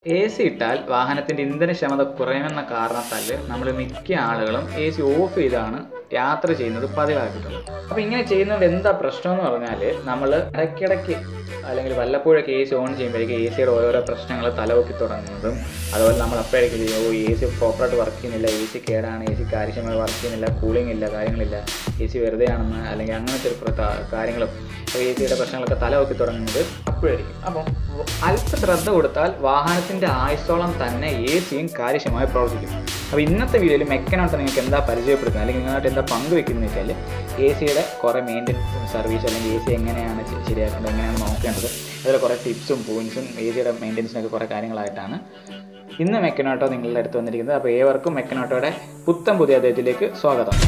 A C ഇട്ടാൽ വാഹനത്തിൻ്റെ ഇന്ധനക്ഷമത കുറയുമെന്ന കാരണത്താൽ നമ്മൾ മിക്ക ആളുകളും എ സി ഓഫ് ചെയ്താണ് യാത്ര ചെയ്യുന്നത് പതിവാക്കിയിട്ടുള്ളത് അപ്പോൾ ഇങ്ങനെ ചെയ്യുന്നതുകൊണ്ട് എന്താ പ്രശ്നം എന്ന് പറഞ്ഞാൽ നമ്മൾ ഇടയ്ക്കിടയ്ക്ക് അല്ലെങ്കിൽ വല്ലപ്പോഴൊക്കെ എ സി ഓൺ ചെയ്യുമ്പോഴേക്കും എ സിയുടെ ഓരോരോ പ്രശ്നങ്ങൾ തലവൊക്കി തുടങ്ങുന്നതും അതുപോലെ നമ്മൾ അപ്പോഴേക്കും ചെയ്യും ഓ എ സി പ്രോപ്പറായിട്ട് വർക്ക് ചെയ്യുന്നില്ല എ സി കേടാണ് എ സി കാര്യക്ഷമമായി വർക്ക് ചെയ്യുന്നില്ല കൂളിംഗ് ഇല്ല കാര്യങ്ങളില്ല എ സി വെറുതെ ആണെന്ന് അല്ലെങ്കിൽ അങ്ങനത്തെ ഒരു പ്ര- കാര്യങ്ങളും എ സിയുടെ പ്രശ്നങ്ങളൊക്കെ തലവൊക്കി തുടങ്ങുന്നത് അപ്പോഴായിരിക്കും അപ്പം അല്പ ശ്രദ്ധ കൊടുത്താൽ വാഹനത്തിൻ്റെ ആയുസോളം തന്നെ എ സിയും കാര്യക്ഷമമായി പ്രവർത്തിക്കും അപ്പോൾ ഇന്നത്തെ വീഡിയോയിൽ മെക്കനോട്ട് നിങ്ങൾക്ക് എന്താ പരിചയപ്പെടുത്തുന്നത് അല്ലെങ്കിൽ നിങ്ങളായിട്ട് എന്താ പങ്കുവെക്കുന്നത് വെച്ചാൽ എ സിയുടെ കുറേ മെയിൻ്റെനൻസ് സർവീസ് അല്ലെങ്കിൽ എ സി എങ്ങനെയാണ് ശ- ശരിയാക്കേണ്ടത് എങ്ങനെയാണ് നോക്കേണ്ടത് അതിൽ കുറേ ടിപ്സും പോയിൻറ്സും എ സിയുടെ മെയിൻ്റെനൻസിനൊക്കെ കുറേ കാര്യങ്ങളായിട്ടാണ് ഇന്ന് മെക്കനോട്ടോ നിങ്ങളുടെ അടുത്ത് വന്നിരിക്കുന്നത് അപ്പോൾ ഏവർക്കും മെക്കനോട്ടോയുടെ പുത്തൻ പുതിയ അദ്ദേഹത്തിലേക്ക് സ്വാഗതം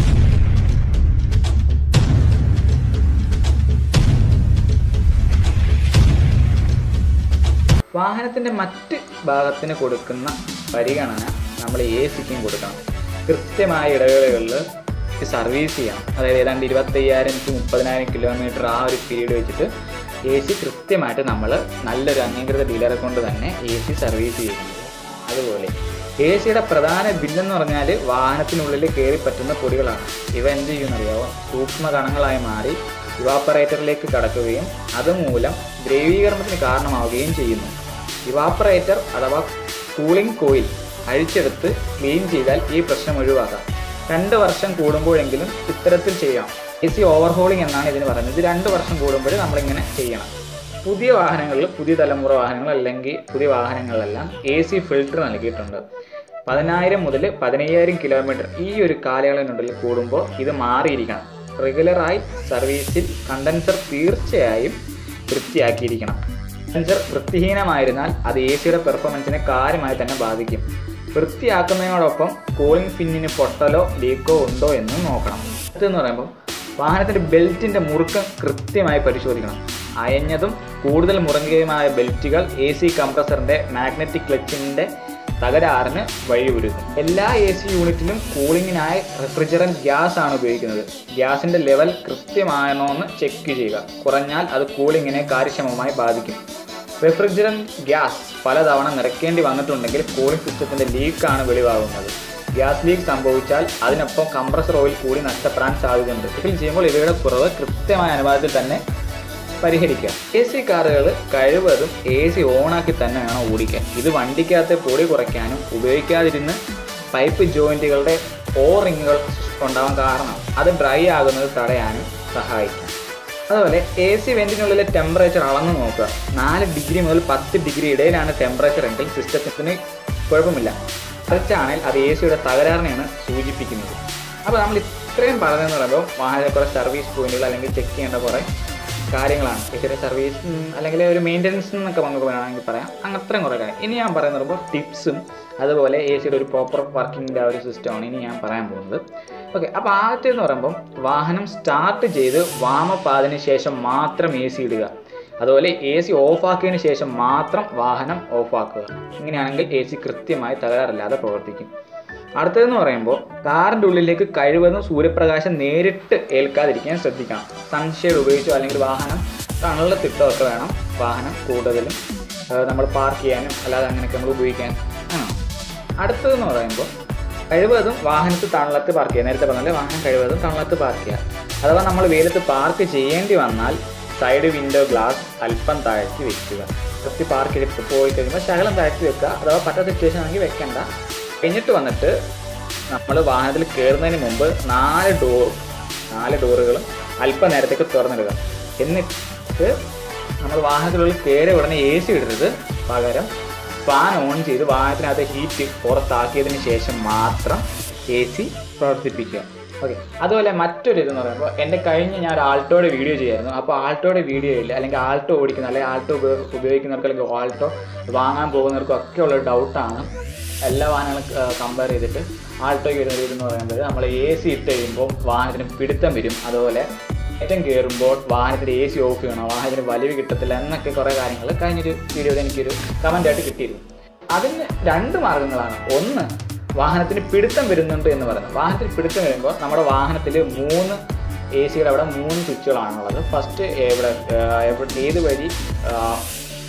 വാഹനത്തിൻ്റെ മറ്റ് ഭാഗത്തിന് കൊടുക്കുന്ന പരിഗണന നമ്മൾ എ സിക്കും കൊടുക്കണം കൃത്യമായ ഇടവേളകളിൽ സർവീസ് ചെയ്യണം അതായത് ഏതാണ്ട് ഇരുപത്തയ്യായിരം ടു മുപ്പതിനായിരം കിലോമീറ്റർ ആ ഒരു പീരീഡ് വെച്ചിട്ട് എ സി കൃത്യമായിട്ട് നമ്മൾ നല്ലൊരു അംഗീകൃത ഡീലറെ കൊണ്ട് തന്നെ എ സി സർവീസ് ചെയ്യുന്നത് അതുപോലെ എ സിയുടെ പ്രധാന ബില്ലെന്ന് പറഞ്ഞാൽ വാഹനത്തിനുള്ളിൽ കയറി പറ്റുന്ന പൊടികളാണ് ഇവ എന്ത് ചെയ്യുമെന്നറിയാവോ സൂക്ഷ്മ കണങ്ങളായി മാറി ഇവാപ്പറേറ്ററിലേക്ക് കടക്കുകയും അതുമൂലം ദ്രവീകരണത്തിന് കാരണമാവുകയും ചെയ്യുന്നു ഇവാപ്പറേറ്റർ അഥവാ കൂളിംഗ് കോയിൽ അഴിച്ചെടുത്ത് ക്ലീൻ ചെയ്താൽ ഈ പ്രശ്നം ഒഴിവാക്കാം രണ്ട് വർഷം കൂടുമ്പോഴെങ്കിലും ഇത്തരത്തിൽ ചെയ്യണം എ സി ഓവർഹോളിംഗ് എന്നാണ് ഇതിന് പറയുന്നത് ഇത് രണ്ട് വർഷം കൂടുമ്പോൾ നമ്മളിങ്ങനെ ചെയ്യണം പുതിയ വാഹനങ്ങളിൽ പുതിയ തലമുറ വാഹനങ്ങൾ അല്ലെങ്കിൽ പുതിയ വാഹനങ്ങളിലെല്ലാം എ സി ഫിൽറ്റർ നൽകിയിട്ടുണ്ട് പതിനായിരം മുതൽ പതിനയ്യായിരം കിലോമീറ്റർ ഈ ഒരു കാലയളവിനുള്ളിൽ കൂടുമ്പോൾ ഇത് മാറിയിരിക്കണം റെഗുലറായി സർവീസിൽ കണ്ടൻസർ തീർച്ചയായും വൃത്തിയാക്കിയിരിക്കണം കണ്ടൻസർ വൃത്തിഹീനമായിരുന്നാൽ അത് എ സിയുടെ പെർഫോമൻസിനെ കാര്യമായി തന്നെ ബാധിക്കും വൃത്തിയാക്കുന്നതിനോടൊപ്പം കൂളിംഗ് പിന്നിന് പൊട്ടലോ ലീക്കോ ഉണ്ടോ എന്ന് നോക്കണം അടുത്തെന്ന് പറയുമ്പോൾ വാഹനത്തിൻ്റെ ബെൽറ്റിൻ്റെ മുറുക്കം കൃത്യമായി പരിശോധിക്കണം അയഞ്ഞതും കൂടുതൽ മുറുകിയതുമായ ബെൽറ്റുകൾ എ സി കംപ്രസറിൻ്റെ മാഗ്നറ്റിക് ക്ലച്ചിൻ്റെ തകരാറിന് വഴിയൊരുക്കും എല്ലാ എ സി യൂണിറ്റിലും കൂളിങ്ങിനായി റെഫ്രിജറൻറ്റ് ഗ്യാസ് ആണ് ഉപയോഗിക്കുന്നത് ഗ്യാസിൻ്റെ ലെവൽ കൃത്യമാണോ എന്ന് ചെക്ക് ചെയ്യുക കുറഞ്ഞാൽ അത് കൂളിങ്ങിനെ കാര്യക്ഷമമായി ബാധിക്കും റെഫ്രിജറൻറ്റ് ഗ്യാസ് പലതവണ നിറയ്ക്കേണ്ടി വന്നിട്ടുണ്ടെങ്കിൽ കൂളിംഗ് സിസ്റ്റത്തിൻ്റെ ലീക്കാണ് വെളിവാകുന്നത് ഗ്യാസ് ലീക്ക് സംഭവിച്ചാൽ അതിനൊപ്പം കംപ്രസർ ഓയിൽ കൂടി നഷ്ടപ്പെടാൻ സാധ്യതയുണ്ട് ഇതിൽ ചെയ്യുമ്പോൾ ഇവയുടെ കുറവ് കൃത്യമായ അനുപാതത്തിൽ തന്നെ പരിഹരിക്കുക എ സി കാറുകൾ കഴിവതും എ സി ഓണാക്കി തന്നെ വേണം ഓടിക്കാൻ ഇത് വണ്ടിക്കകത്തെ പൊടി കുറയ്ക്കാനും ഉപയോഗിക്കാതിരുന്ന് പൈപ്പ് ജോയിൻറ്റുകളുടെ ഓ റിങ്ങുകൾ ഉണ്ടാവാൻ കാരണം അത് ഡ്രൈ ആകുന്നത് തടയാനും സഹായിക്കും അതുപോലെ എ സി വെന്റിനുള്ളിലെ ടെമ്പറേച്ചർ അളന്ന് നോക്കുക നാല് ഡിഗ്രി മുതൽ പത്ത് ഡിഗ്രി ഇടയിലാണ് ടെമ്പറേച്ചർ എങ്കിൽ സിസ്റ്റത്തിന് കുഴപ്പമില്ല മറിച്ചാണെങ്കിൽ അത് എ സിയുടെ തകരാറിനെയാണ് സൂചിപ്പിക്കുന്നത് അപ്പോൾ നമ്മൾ ഇത്രയും പറഞ്ഞതെന്ന് പറയുമ്പോൾ വാഹനത്തിൽ കുറേ സർവീസ് പോയിന്റുകൾ അല്ലെങ്കിൽ ചെക്ക് ചെയ്യേണ്ട കുറേ കാര്യങ്ങളാണ് ഇതിൻ്റെ സർവീസ് ഉം, അല്ലെങ്കിൽ ഒരു മെയിൻ്റനൻസ് എന്നൊക്കെ നമുക്ക് വേണമെങ്കിൽ പറയാം അങ്ങനെ അത്രയും കുറേ കാര്യം ഇനി ഞാൻ പറയുന്നത് പറയുമ്പോൾ ടിപ്സും അതുപോലെ എ സിയുടെ ഒരു പ്രോപ്പർ വർക്കിങ്ങിൻ്റെ ആ ഒരു സിസ്റ്റമാണ് ഇനി ഞാൻ പറയാൻ പോകുന്നത് ഓക്കെ അപ്പോൾ ആദ്യത്തെ എന്ന് പറയുമ്പം വാഹനം സ്റ്റാർട്ട് ചെയ്ത് വാമപ്പ് ആയതിനു ശേഷം മാത്രം എ സി ഇടുക അതുപോലെ എ സി ഓഫാക്കിയതിന് ശേഷം മാത്രം വാഹനം ഓഫാക്കുക ഇങ്ങനെയാണെങ്കിൽ എ സി കൃത്യമായി തകരാറില്ലാതെ പ്രവർത്തിക്കും അടുത്തതെന്ന് പറയുമ്പോൾ കാറിൻ്റെ ഉള്ളിലേക്ക് കഴിവതും സൂര്യപ്രകാശം നേരിട്ട് ഏൽക്കാതിരിക്കാൻ ശ്രദ്ധിക്കണം സൺഷെയ്ഡ് ഉപയോഗിച്ചോ അല്ലെങ്കിൽ വാഹനം തണലത്തിട്ടോ ഒക്കെ വേണം വാഹനം കൂടുതലും നമ്മൾ പാർക്ക് ചെയ്യാനും അല്ലാതെ അങ്ങനെയൊക്കെ നമ്മൾ ഉപയോഗിക്കാൻ ആണ് അടുത്തതെന്ന് പറയുമ്പോൾ കഴിവതും വാഹനത്ത് തണലത്ത് പാർക്ക് ചെയ്യുക നേരത്തെ പറഞ്ഞാൽ വാഹനം കഴിവതും തണലത്ത് പാർക്ക് ചെയ്യുക അഥവാ നമ്മൾ വെയിലത്ത് പാർക്ക് ചെയ്യേണ്ടി വന്നാൽ സൈഡ് വിൻഡോ ഗ്ലാസ് അല്പം താഴ്ത്തി വെക്കുക കുറച്ച് പാർക്ക് ചെയ്തിട്ട് പോയി കഴിയുമ്പോൾ ശകലം താഴ്ത്തി വെക്കുക അഥവാ പറ്റാത്ത സിറ്റുവേഷൻ ആണെങ്കിൽ വെക്കണ്ട കഴിഞ്ഞിട്ട് വന്നിട്ട് നമ്മൾ വാഹനത്തിൽ കയറുന്നതിന് മുമ്പ് നാല് ഡോറും നാല് ഡോറുകളും അല്പം നേരത്തേക്ക് തുറന്നിടുക എന്നിട്ട് നമ്മൾ വാഹനത്തിനുള്ളിൽ കയറി ഉടനെ എ സി ഇടരുത് പകരം ഫാൻ ഓൺ ചെയ്ത് വാഹനത്തിനകത്ത് ഹീറ്റ് പുറത്താക്കിയതിന് ശേഷം മാത്രം എ സി പ്രവർത്തിപ്പിക്കുക ഓക്കെ അതുപോലെ മറ്റൊരു ഇതെന്ന് പറയുമ്പോൾ എൻ്റെ കഴിഞ്ഞ ഞാൻ ഒരു ആൾട്ടോയുടെ വീഡിയോ ചെയ്യായിരുന്നു അപ്പോൾ ആൾട്ടോയുടെ വീഡിയോയിൽ അല്ലെങ്കിൽ ആൾട്ടോ ഓടിക്കുന്ന അല്ലെങ്കിൽ ആൾട്ടോ ഉപയോ- ഉപയോഗിക്കുന്നവർക്ക് അല്ലെങ്കിൽ ആൾട്ടോ വാങ്ങാൻ പോകുന്നവർക്കും ഒക്കെ ഉള്ള ഡൗട്ടാണ് എല്ലാ വാഹനങ്ങളും കമ്പയർ ചെയ്തിട്ട് ആൾട്ടോയ്ക്ക് വരുന്ന ഇതെന്ന് പറയുന്നത് നമ്മൾ എ സി ഇട്ട് കഴിയുമ്പോൾ വാഹനത്തിന് പിടുത്തം വരും അതുപോലെ ഏറ്റവും കയറുമ്പോൾ വാഹനത്തിന് എ സി ഓഫ് ചെയ്യണം വാഹനത്തിന് വലിവ് കിട്ടത്തില്ല എന്നൊക്കെ കുറേ കാര്യങ്ങൾ കഴിഞ്ഞൊരു വീഡിയോയിൽ എനിക്കൊരു കമൻ്റ് ആയിട്ട് കിട്ടിയിരുന്നു അതിന് രണ്ട് മാർഗങ്ങളാണ് ഒന്ന് വാഹനത്തിന് പിടുത്തം വരുന്നുണ്ട് എന്ന് പറയുന്നത് വാഹനത്തിന് പിടുത്തം വരുമ്പോൾ നമ്മുടെ വാഹനത്തിൽ മൂന്ന് എ സിയുടെ അവിടെ മൂന്ന് സ്വിച്ചുകളാണുള്ളത് ഫസ്റ്റ് എവിടെ ആ, എവിടെ ഏത് വഴി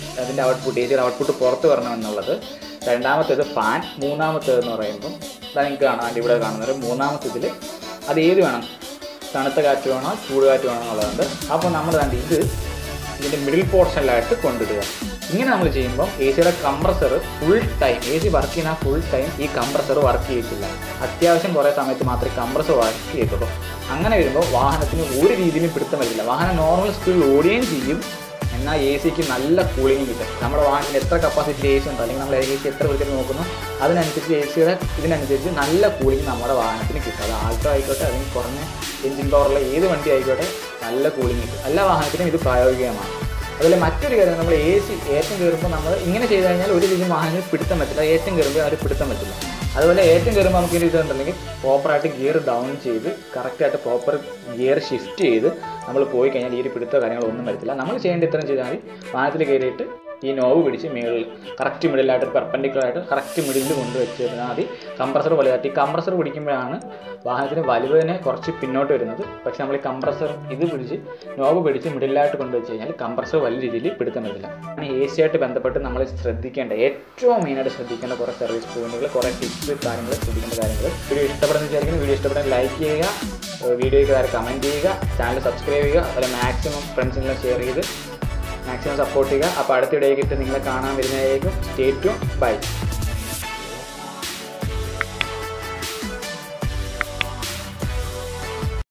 അതിൻ്റെ ഔട്ട്പുട്ട് എ സിയുടെ ഔട്ട്പുട്ട് പുറത്ത് വരണം എന്നുള്ളത് രണ്ടാമത്തേത് ഫാൻ മൂന്നാമത്തേത് എന്ന് പറയുമ്പം ഇതാ നിങ്ങൾക്ക് കാണാം അതിൻ്റെ ഇവിടെ കാണുന്നത് മൂന്നാമത്തേതിൽ അത് ഏത് വേണം തണുത്ത കാറ്റ് വേണോ ചൂട് കാറ്റ് വേണോ എന്നുള്ളതുണ്ട് അപ്പോൾ നമ്മൾ കണ്ട് ഇത് ഇതിൻ്റെ മിഡിൽ പോർഷനിലായിട്ട് കൊണ്ടിടുക ഇങ്ങനെ നമ്മൾ ചെയ്യുമ്പോൾ എ സിയുടെ compressor full time A C work ചെയ്യുന്ന ഫുൾ ടൈം ഈ കംപ്രസർ വർക്ക് ചെയ്യത്തില്ല അത്യാവശ്യം കുറേ സമയത്ത് മാത്രമേ കംപ്രസർ വർക്ക് ചെയ്യത്തുള്ളൂ അങ്ങനെ വരുമ്പോൾ വാഹനത്തിന് ഒരു രീതിയിലും പിടുത്തം വരില്ല വാഹനം നോർമൽ സ്പീഡിൽ ഓടുകയും ചെയ്യും എന്നാൽ എ സിക്ക് നല്ല കൂളിംഗ് കിട്ടും നമ്മുടെ വാഹനത്തിന് എത്ര കപ്പാസിറ്റി എ സി ഉണ്ടോ അല്ലെങ്കിൽ നമ്മൾ എ സി എത്ര വൃത്തിയിൽ നോക്കുന്നു അതിനനുസരിച്ച് എ സിയുടെ ഇതിനനുസരിച്ച് നല്ല കൂളിംഗ് നമ്മുടെ വാഹനത്തിന് കിട്ടും അത് ആൾട്ടോ ആയിക്കോട്ടെ അല്ലെങ്കിൽ കുറഞ്ഞ എഞ്ചിൻ പവറുള്ള ഏത് വണ്ടി ആയിക്കോട്ടെ നല്ല കൂളിംഗ് കിട്ടും എല്ലാ വാഹനത്തിനും ഇത് പ്രായോഗികമാണ് അതുപോലെ മറ്റൊരു കാര്യം നമ്മൾ എ സി ഏറ്റവും കയറുമ്പോൾ നമ്മൾ ഇങ്ങനെ ചെയ്ത് കഴിഞ്ഞാൽ ഒരു രീതിയിൽ വാഹനം പിടുത്തം പറ്റില്ല ഏറ്റവും കയറുമ്പോൾ അത് പിടുത്തം പറ്റില്ല അതുപോലെ ഏറ്റവും കയറുമ്പോൾ നമുക്ക് ഇത് ഇതുണ്ടെങ്കിൽ പ്രോപ്പറായിട്ട് ഗിയർ ഡൗൺ ചെയ്ത് കറക്റ്റായിട്ട് പ്രോപ്പർ ഗിയർ ഷിഫ്റ്റ് ചെയ്ത് നമ്മൾ പോയി കഴിഞ്ഞാൽ ഈ ഒരു പിടുത്തോ കാര്യങ്ങളൊന്നും വരത്തില്ല നമ്മൾ ചെയ്യേണ്ട ഇത്രയും ചെയ്താൽ മതി വാഹനത്തിൽ കയറിയിട്ട് ഈ നോവ് പിടിച്ച് മുകളിൽ കറക്റ്റ് മിഡിലായിട്ട് പെർപ്പൻഡിക്കുലർ ആയിട്ട് കറക്റ്റ് മിഡിലിൽ കൊണ്ടുവച്ച് കഴിഞ്ഞാൽ മതി കംപ്രസർ വലിയ ഈ കംപ്രസർ പിടിക്കുമ്പോഴാണ് വാഹനത്തിന് വലുതിനെ കുറച്ച് പിന്നോട്ട് വരുന്നത് പക്ഷെ നമ്മൾ ഈ കംപ്രസർ ഇത് പിടിച്ച് നോവ് പിടിച്ച് മിഡിലായിട്ട് കൊണ്ടുവച്ച് കഴിഞ്ഞാൽ കംപ്രസർ വലിയ രീതിയിൽ പിടുത്തം വരില്ല അങ്ങനെ എ സി ആയിട്ട് ബന്ധപ്പെട്ട് നമ്മൾ ശ്രദ്ധിക്കേണ്ട ഏറ്റവും മെയിനായിട്ട് ശ്രദ്ധിക്കേണ്ട കുറേ സർവീസ് പോയിന്റുകൾ കുറേ ടിപ്സ് കാര്യങ്ങൾ ശ്രദ്ധിക്കേണ്ട കാര്യങ്ങൾ വീഡിയോ ഇഷ്ടപ്പെടുന്ന വിചാരിക്കുന്നു വീഡിയോ ഇഷ്ടപ്പെട്ടാൽ ലൈക്ക് ചെയ്യുക വീഡിയോയ്ക്ക് താരം കമൻറ്റ് ചെയ്യുക ചാനൽ സബ്സ്ക്രൈബ് ചെയ്യുക അതുപോലെ മാക്സിമം ഫ്രണ്ട്സിനെല്ലാം ഷെയർ ചെയ്ത് മാക്സിമം സപ്പോർട്ട് ചെയ്യുക അപ്പോൾ അടുത്ത ഇടയിൽ കിട്ടും നിങ്ങളെ കാണാൻ വരുന്നതായിരിക്കും സ്റ്റേറ്റും ബൈ